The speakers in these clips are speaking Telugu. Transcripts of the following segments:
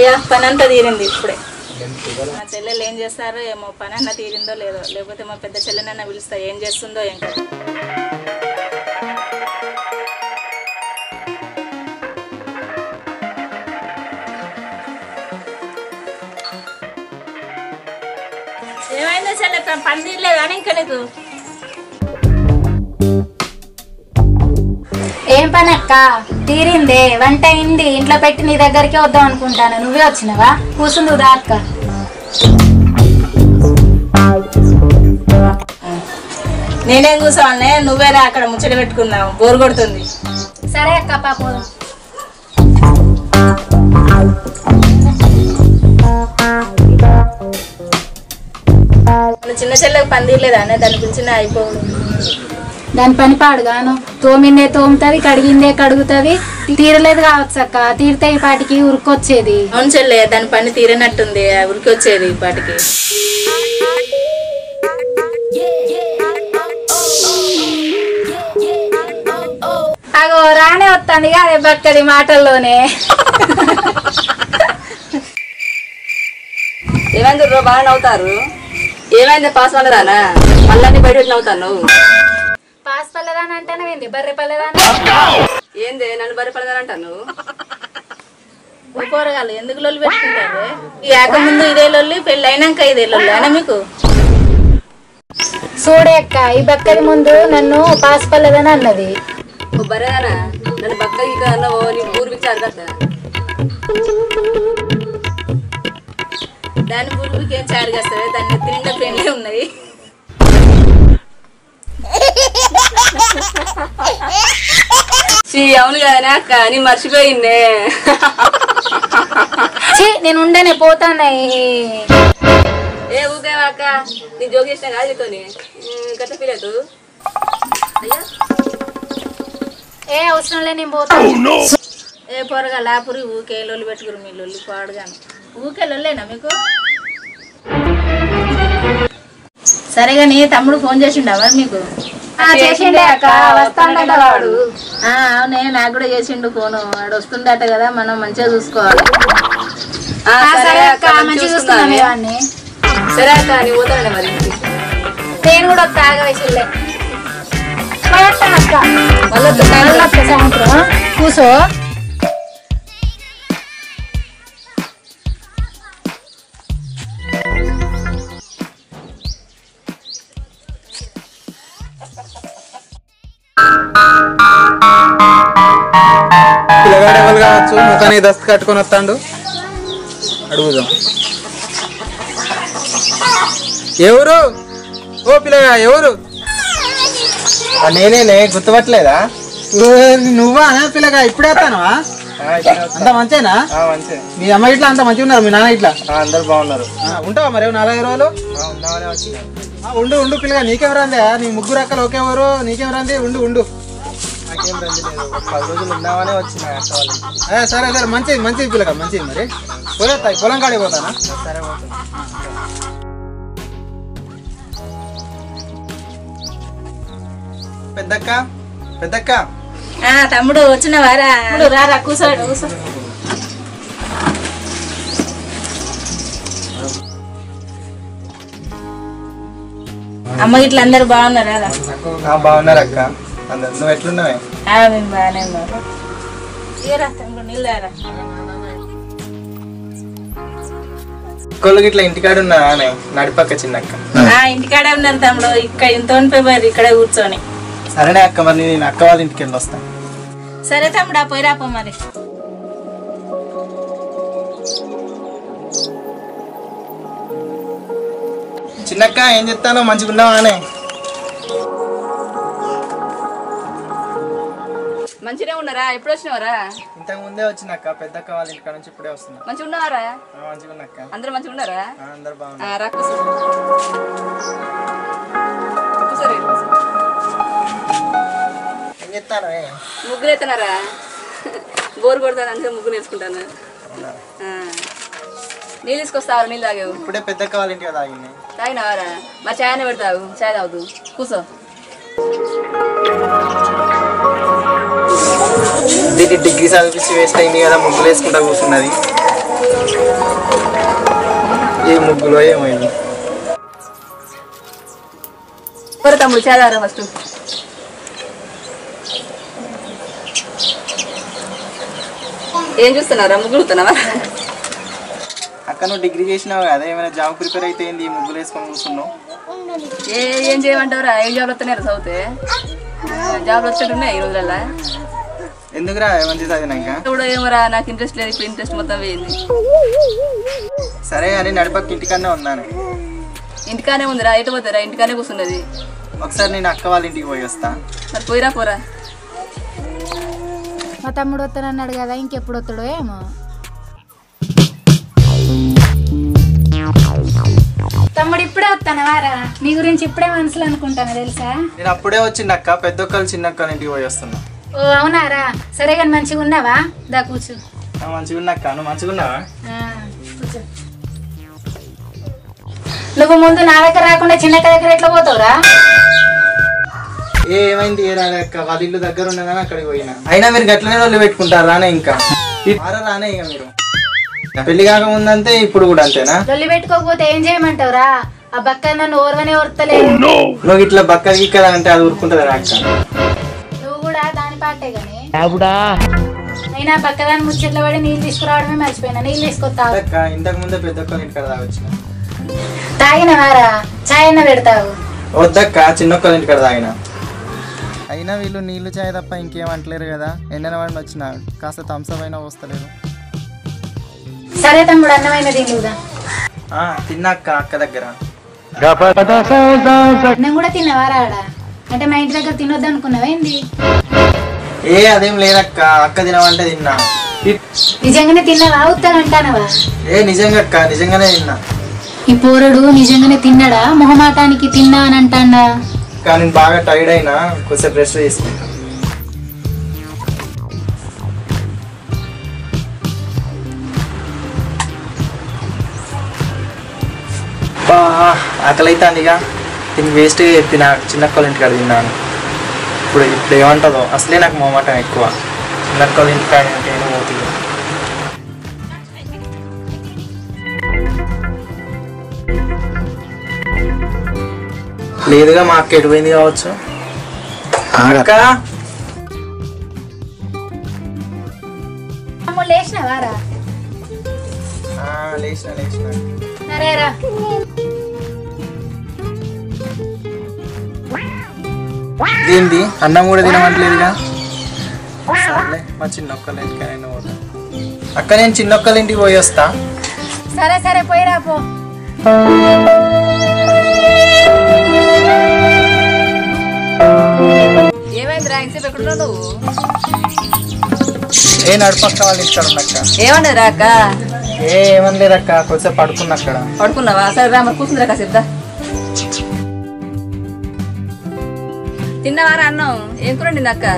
అయ్యా పని అంతా తీరింది ఇప్పుడే మా చెల్లెలు ఏం చేస్తారో ఏమో పని అన్న తీరిందో లేదో లేకపోతే మా పెద్ద చెల్లెనన్నా పిలుస్తా ఏం చేస్తుందో ఏం కథ. ఏమైందో చెల్లె ప- పని తీరలేదు కానీ ఇంకా నీకు ఏం పని అక్క తీరిందే వంట అయింది ఇంట్లో పెట్టి నీ దగ్గరికి వద్దాం అనుకుంటాను నువ్వే వచ్చినావా కూసుందు దా అక్క నేనేం కూర్చోవాలనే నువ్వేరా అక్కడ ముచ్చట పెట్టుకుందాం బోరు కొడుతుంది సరే అక్క పాప మన చిన్న చెల్లెకి పని తీరలేదా అనే దాని గురించి నా అయిపోవు దాని పని పాడుగాను తోమిందే తోముతుంది కడిగిందే కడుగుతుంది తీరలేదు కావచ్చు అక్క తీరితే ఈ పాటికి ఉరుకొచ్చేది అవును చెల్లె దాని పని తీరనట్టుంది ఆ ఉరికి వచ్చేది ఈ పాటికి అగో రానే వస్తుంది అదే బక్కది మాటల్లోనే ఏమైంది రో బాగా నవ్వుతారు ఏమైంది పాస్ వండరానా మళ్ళీ బయట పెట్టి నవ్వుతాను నువ్వు పాస్ పల్లెదాని అంటేనే ఏంది బర్రె పల్లెదాని ఏంది నన్ను బరి పడదానంటాను నువ్వు ఓ పోరగాళ్ళు ఎందుకు లొల్లి పెట్టుకుంటారు ఈ ఆక ముందు ఇదే లొల్లి పెళ్ళి అయినాక ఇదే లొల్లి అయినా మీకు చూడే అక్క ఈ బక్కది ముందు నన్ను పాస్ పల్లెదని అన్నది ఓ బరేదానా నన్ను బక్క ఇక్కడ అన్నావు నీ ఊరు పిచ్చి అడగద్దా దాని బురువుకి ఏం చారు చేస్తుంది దాని నెత్తి నిండా పెళ్ళే ఉన్నాయి చీ అవును కదనే అక్క నీ మర్చిపోయిందే ఛీ నేను ఉండనే పోతానయి ఏ ఊకే అక్క నీ జోగి చేసిన కాదు నీతోని గట్ట ఫీలేదు అయ్యా ఏ అవసరం లే నేను పోతాను ఏ పోరగాళ్ళు ఆ పురి ఊకే లొల్లి పెట్టుకురు మీ లొల్లి పాడుగాను ఊకే లొల్లేనా మీకు సరే కానీ తమ్ముడు ఫోన్ చేసిండా మరి మీకు ఆ, చేసిండే అక్క వస్తాడట వాడు ఆ, అవునే నాకు కూడా చేసిండు ఫోను వాడు వస్తుండట కదా మనం మంచిగా చూసుకోవాలి ఆ, ఆ, సరే అక్క మంచిగా మంచిగా చూసుకున్నాను చూసుకున్నాను వాడిని సరే అక్క నీ పోతానండి మరి ఇంటికి. నేను కూడా ఒక ఆగవేసిల్లే అక్క మళ్ళీ వస్తా. మళ్ళీ వస్తా సాయంత్రం కూసో పిల్లగాడు ఎవరు కావచ్చు ముఖానికి దస్తు కట్టుకొని వస్తాడు అడుగుదాం ఎవరు ఓ పిల్లగా ఎవరు ఆ, నేనేనే గుర్తుపట్టలేదా ఓ, నువ్వా నా పిల్లగా ఇప్పుడే వస్తానవా ఆ, ఇక్కడే వస్తా. అంత మంచేనా ఆ, మంచిదే మీ అమ్మ ఇట్లా అంత మంచిగా ఉన్నారు మీ నాన్న ఇట్లా ఆ, అందరు బాగున్నారు ఆ, ఉంటావా మరి నాలుగైదు రోజులు ఆ, ఉన్నామనే వచ్చినాను ఆ, ఉండు ఉండు పిల్లగా నీకేం రాందే నీ ముగ్గురు అక్కలు ఒకేవరు నీకేం రాంది ఉండు ఉండు నాకేం రంది లేదు ఒక పది రోజులు ఉన్నామనే వచ్చిన అక్క వాళ్ళు ఆ, సరే సరే మంచిది మంచిది పిల్లగా మంచిది మరి పోయేస్తా పొలం కాడికి పోతానా సరే పోతుంది పెద్దక్క పెద్దక్క ఆ తమ్ముడు వచ్చినవారా తమ్ముడు రారా కూర్చోడు కూర్చో అమ్మ ఇట్లా అందరు బాగున్నారా రా? ఆ, బాగున్నారు అక్క అందరు నువ్వు ఎట్లున్నావే ఆ, మేము బాగానే ఉన్నారు ఇయ్యరా తమ్ముడు నీళ్ళు తాగరా. కొడుకు ఇట్లా ఇంటికాడ ఉన్నానే నడిపక్క చిన్నక్క ఆ ఇంటికాడే ఉన్నారు తమ్ముడు ఇక్కడ ఇంత పోయి ఇక్కడే కూర్చొని సరేనే అక్క మరి నేను అక్క వాళ్ళ ఇంటికి వెళ్ళి వస్తాను సరే తమ్ముడు ఆ పోయి రాపో మరి చిన్నక్క ఏం చెప్తానో మంచిగా ఉన్నావానే మంచిగా ఉన్నారా ఎప్పుడు వచ్చినావరా ఇంతకు ముందే వచ్చినక్క పెద్దక్క వాళ్ళ ఇంటికాడ నుంచి ఇప్పుడే వస్తున్నా మంచిగా ఉన్నారా ఆ, మంచిగా ఉన్నక్క అందరూ మంచిగా ఉన్నారా ఆ, అందరు ఆ, బాగున్నారు రా కూర్చో కూర్చోరే. ఏం చెప్తానవే ముగ్గురు ఎత్తున్నారా బోర్ కొడతాను అందుకే ముగ్గురు నేర్చుకుంటాను ఆ. నీళ్ళు తీసుకొస్తావా నీళ్ళు తాగావు ఇప్పుడే పెద్దక్క వాళ్ళ ఇంటికి తాగింది తాగినావారా మా చాయ్ పెడతావు చాయ్ తాగుతూ కూర్చో దీనికి డిగ్రీ చదివించి వేస్ట్ అయింది కదా ముగ్గులు వేసుకుంటా కూర్చున్నది ఏ ముగ్గులో ఏమైంది ఎవరు తమ్ముడు చేదారా ఫస్ట్ ఏం చూస్తున్నారా ముగ్గులు చూస్తున్నావా అక్క నువ్వు డిగ్రీ చేసినావు కదా ఏమైనా జాబ్ ప్రిపేర్ అయితే ఏంది ఈ ముగ్గులు వేసుకొని కూర్చున్నావు ఏ ఏం చేయమంటావురా ఏం జాబ్లు వస్తున్నాయి చదివితే జాబ్లు వచ్చేట్టున్నాయి ఈ రోజులల్లా ఎందుకురా మంచి చదివినాక ఇప్పుడు ఏమరా నాకు ఇంట్రెస్ట్ లేదు ఇప్పుడు ఇంట్రెస్ట్ మొత్తం పోయింది సరే అని నడిపక్క ఇంటికన్నా ఉన్నాను ఇంటికానే ఉందిరా ఎటు పోతారా ఇంటికానే కూర్చున్నది ఒకసారి నేను అక్క వాళ్ళ ఇంటికి పోయి వస్తా మరి పోయిరా పోరా మా తమ్ముడు వస్తానన్నాడు కదా ఇంకెప్పుడు వస్తాడో ఏమో తమ్ముడు ఇప్పుడే వస్తాను వారా నీ గురించి ఇప్పుడే మనసులో అనుకుంటాను తెలుసా నేను అప్పుడే వచ్చింది అక్క పెద్దొక్కలు చిన్నక్కల ఇంటికి పోయి వస్తున్నా ఓ అవునారా సరే కానీ మంచిగా ఉన్నావా దా కూర్చో ఆ, మంచిగా ఉన్నా అక్క నువ్వు మంచిగా ఉన్నావా ఆ, కూర్చో నువ్వు ముందు నా దగ్గర రాకుండా చిన్నక్క దగ్గర ఎట్లా పోతావురా ఏ ఏమైంది ఏ రాలే అక్క వాళ్ళ ఇల్లు దగ్గర ఉన్నదని అక్కడికి పోయినా అయినా మీరు గట్లనే వాళ్ళు పెట్టుకుంటారు రానే ఇంకా ఈ వారం రానే ఇక మీరు పెళ్లి కాక ముందంతే ఇప్పుడు కూడా అంతేనా లొల్లి పెట్టుకోకపోతే ఏం చేయమంటావురా ఆ బక్క నన్ను ఓర్వనే ఓర్తలేదు నువ్వు ఇట్లా బక్క గిక్కదా అంటే అది ఊరుకుంటుంది అక్క నువ్వు కూడా దాని పాటే గాని అయినా బక్కదాని ముచ్చట్లు పడి నీళ్ళు తీసుకురావడమే మర్చిపోయినా నీళ్ళు తీసుకొస్తావు అక్క ఇంతకు ముందే పెద్దొక్కలు ఇంటికాడ తాగొచ్చిన తాగినవారా చాయ్ అన్న పెడతావు వద్దక్క చిన్నొక్కల ఇంటికాడ తాగిన అయినా వీళ్ళు నీళ్లు చాయ్ తప్ప ఇంకేం అంటలేరు కదా ఎండన వాడిని వచ్చిన కాస్త థమ్స్అప్ అయినా వస్తలేదు సరే తమ్ముడు అన్నమైన తిండుదా ఆ, తిన్నా అక్క అక్క దగ్గర అన్నం కూడా తిన్నవారా ఆడ అంటే మా ఇంటి దగ్గర తినొద్దు అనుకున్నావా ఏంది ఏ అదేం లేదక్క అక్క తినమంటే తిన్నా ఇ- నిజంగానే తిన్నావా ఉత్తగా అంటానవా ఏ నిజంగా అక్క నిజంగానే తిన్నా ఈ పోరడు నిజంగానే తిన్నాడా మొహమాటానికి తిన్నా అని అంటాడా కానీ నేను బాగా టైర్డ్ అయినా కొంచెం రెస్ట్ తీసుకుంటా బా, ఆకలి అవుతుంది ఇక దీన్ని వేస్ట్గా చెప్పిన చిన్నక్కల ఇంటికాడ తిన్నాను ఇప్పుడు ఇప్పుడు ఏమంటుందో అసలే నాకు మొహమాటం ఎక్కువ చిన్నక్కల ఇంటికాడ అంటే ఏమో పోతుంది లేదుగా మా అక్క ఎటుపోయింది కావచ్చు అక్క తమ్ముడు లేచినవారా ఆ, లేచిన లేచిన సరేరా ఏంది అన్నం కూడా తినమంటలేదుగా సర్లే మా చిన్నొక్కల ఇంటికైనా పోతా అక్క నేను చిన్నొక్కల ఇంటికి పోయి వస్తా సరే సరే పోయిరా పో ఏమైందిరా ఇంతసేపు ఎక్కడున్నావు నువ్వు ఏ నడుపక్క వాళ్ళ ఇంటికాడ ఉన్నక్క ఏమన్నదిరా అక్క ఏ ఏమని లేదక్క కొంచెం పడుకున్న అక్కడ పడుకున్నావా సరే రా మరి కూర్చుందిరా కాసేపు దా. తిన్నవారా అన్నం ఏం కూర నిన్న అక్క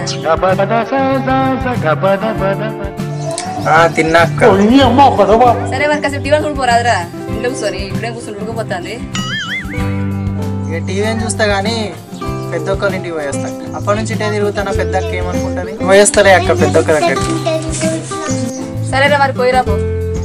ఆ, తిన్నా అక్క సరే మరి కాసేపు టీవీ కూడా పోరాదురా ఇంట్లో కూర్చొని ఇప్పుడే కూర్చుని ఉడకపోతుంది ఇక టీవీ ఏం చూస్తా కానీ పెద్ద ఒక్కరి ఇంటికి పోయేస్తా అక్క. అప్పటి నుంచి ఇటే తిరుగుతానా పెద్ద అక్క ఏమనుకుంటుంది పోయేస్తాలే అక్క పెద్ద ఒక్క దగ్గరికి సరేరా మరి పోయిరా పో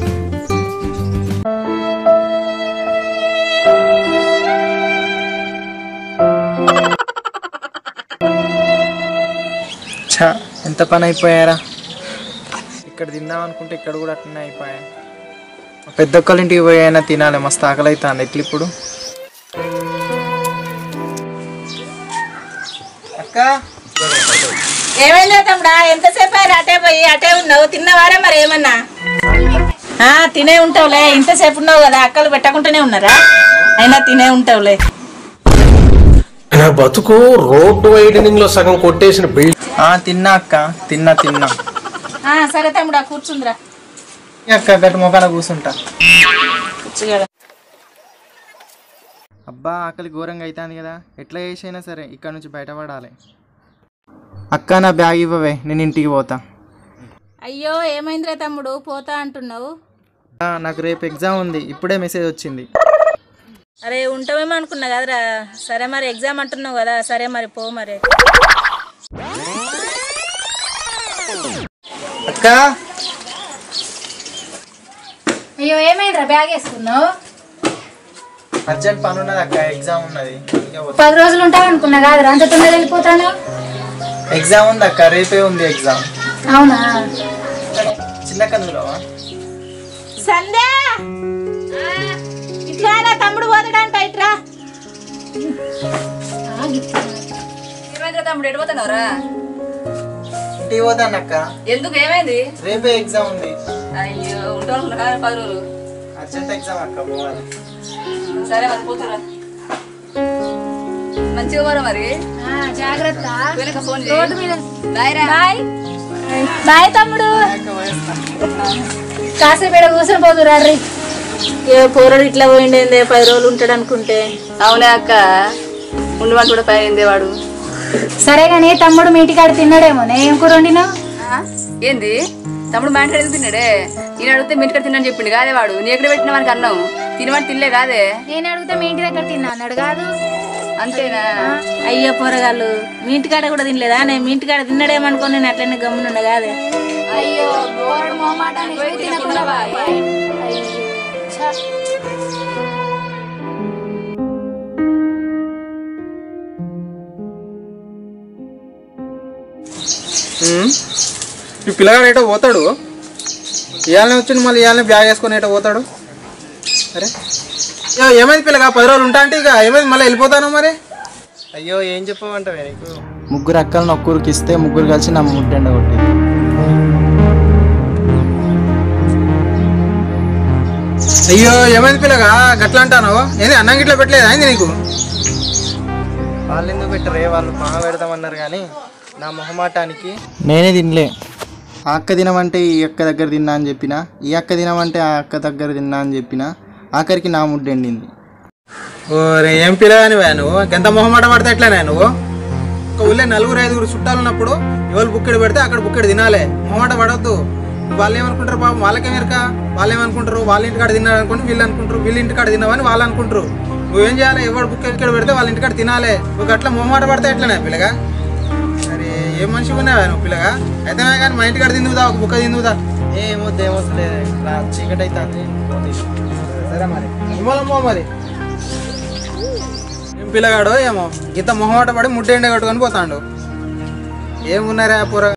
ఛా ఎంత పని అయిపోయారా ఇక్కడ తిందాం అనుకుంటే ఇక్కడ కూడా అట్లనే అయిపోయా పెద్ద ఒక్కళ్ళ ఇంటికి పోయినా తినాలి మస్తు ఆకలి అవుతుంది ఎట్లా ఇప్పుడు అక్క ఏమైందా తమ్ముడా ఎంతసేపు అయ్యారు అటే పోయి అటే ఉన్నావు తిన్నవారా మరి ఏమన్నా ఆ, తినే ఉంటావులే ఇంతసేపు ఉన్నావు కదా అక్కలు పెట్టకుండానే ఉన్నారా అయినా తినే ఉంటావులే నా బతుకు రోడ్డు వైడనింగ్ లో సగం కొట్టేసిన బిల్డ్ ఆ, తిన్నా అక్క తిన్నా తిన్నా ఆ, సరే తమ్ముడా కూర్చుందిరా ఈ అక్క గట్టి మొక్కన కూర్చుంటా కూర్చోగల అబ్బా ఆకలి ఘోరంగా అవుతుంది కదా ఎట్లా చేసైనా సరే ఇక్కడ నుంచి బయటపడాలి అక్క నా బ్యాగ్ ఇవ్వవే నేను ఇంటికి పోతా అయ్యో ఏమైందిరా తమ్ముడు పోతా అంటున్నావు ఆ, నాకు రేపు ఎగ్జామ్ ఉంది ఇప్పుడే మెసేజ్ వచ్చింది అరే ఉంటామేమో అనుకున్నా కదరా సరే మరి ఎగ్జామ్ అంటున్నావు కదా సరే మరి పో మరి అక్క అయ్యో ఏమైందిరా బ్యాగ్ వేసుకున్నావు అర్జెంట్ పని ఉన్నది అక్క ఎగ్జామ్ ఉన్నది అందుకే పోతా. పది రోజులు ఉంటావు అనుకున్నా కాదు అంత తొందరగా వెళ్ళిపోతాను ఎగ్జామ్ ఉంది అక్క రేపే ఉంది ఎగ్జామ్ అవునా చిన్న కందులో సంధ్య ఇట్లా నా తమ్ముడు పోతాడంట ఇట్రా ఇరవై తమ్ముడు ఎడిపోతున్నావురా ఇంటికి పోతాను అక్క ఎందుకు ఏమైంది రేపే ఎగ్జామ్ ఉంది అయ్యో ఉంటావు అనుకున్నా కదా పది రోజులు అర్జెంట్ ఎగ్జామ్ అక్క పోవాలి సరే మరి పోతురా మంచిగా పోరా మరి ఆ, జాగ్రత్త వెనక ఫోన్ రోడ్డు చేయి మీద బాయ్ రా బాయ్ బాయ్ తమ్ముడు కాసేపు ఇక్కడ కూర్చొని పోదు రీ ఏ పోరడు ఇట్లా పోయిండేందే పది రోజులు ఉంటాడు అనుకుంటే అవునే అక్క ఉండమంటే కూడా పైందే వాడు సరే కానీ తమ్ముడు మీ ఇంటికాడ తిన్నాడేమో నేను ఏం కూర వండినావు ఆ? ఏంది తమ్ముడు మా ఇంటికి తిన్నాడే నేను అడిగితే మీ ఇంటికి తిన్నాను చెప్పిండు కాదే వాడు నీ ఎక్కడ పెట్టిన వానికి అన్నం తినమని తినలే కాదే నేను అడిగితే మీ ఇంటి దగ్గర తిన్నా అన్నాడు కాదు అంతేనా అయ్యో పోరగాళ్ళు మీ ఇంటికాడ కూడా తినలేదా నేను మీ ఇంటికాడ తిన్నాడేమనుకో నేను అట్లనే గమ్మునుండ కాదే అయ్యో పోరడు మొహమాటానికి పోయి తినకుండా పోయి. అయ్యో ఛ. ఉమ్. ఈ పిల్లగాడు ఏటో పోతాడు ఇవాళనే వచ్చిండు మళ్ళీ ఇవాళనే బ్యాగ్ వేసుకొని ఏటో పోతాడు అరే ఇక ఏమైంది పిల్లగా పది రోజులు ఉంటా అంటే ఇక ఏమైంది మళ్ళీ వెళ్ళిపోతాను మరి అయ్యో ఏం చెప్పమంటావే నీకు ముగ్గురు అక్కలను ఒక్కరికి ఇస్తే ముగ్గురు కలిసి నా ముట్టండ కొట్టి అయ్యో ఏమైంది పిల్లగా గట్లా అంటాను ఏంది అన్నం గిట్లా పెట్టలేదు అయింది నీకు వాళ్ళు ఎందుకు పెట్టరే వాళ్ళు మహా పెడతామన్నారు కానీ నా మొహమాటానికి నేనే తినలే ఆ అక్క తినమంటే ఈ అక్క దగ్గర తిన్నా అని చెప్పిన ఈ అక్క తినమంటే ఆ అక్క దగ్గర తిన్నా అని చెప్పిన ఆఖరికి నా ముడ్డు ఎండింది ఓరే ఏం పిల్లగాని నువ్వు ఎంత మొహమాట పడితే ఎట్లనే నువ్వు ఒక ఊళ్ళో నలుగురు ఐదుగురు చుట్టాలు ఉన్నప్పుడు ఎవరు బుక్కెడు పెడితే అక్కడ బుక్కెడు తినాలి మొహమాట పడవద్దు వాళ్ళు ఏమనుకుంటారు పాపం వాళ్ళకే మెరక వాళ్ళు ఏమనుకుంటారు వాళ్ళ ఇంటికాడ తిన్నారు అనుకుని వీళ్ళు అనుకుంటారు వీళ్ళ ఇంటికాడ తిన్నామని వాళ్ళు అనుకుంటారు నువ్వేం చేయాలి ఎవరు బుక్ ఎక్కడ పెడితే వాళ్ళ ఇంటికాడ తినాలి నువ్వు అట్లా మొహమాట పడితే ఎట్లనే పిల్లగా సరే ఏ మనిషి ఉన్నావా నువ్వు పిల్లగా అయితే కానీ మా ఇంటికాడ తిందుదా ఒక బుక్క తిందుదా ఏమొద్దు ఏమొద్దు చీకటి అవుతుంది సరే మరి ఇవ్వాలమ్మో మరి ఏం పిల్లగాడు ఏమో ఇంత మొహమాట పడి ముడ్డ ఎండ కట్టుకొని పోతాడు ఏమున్నారా పూర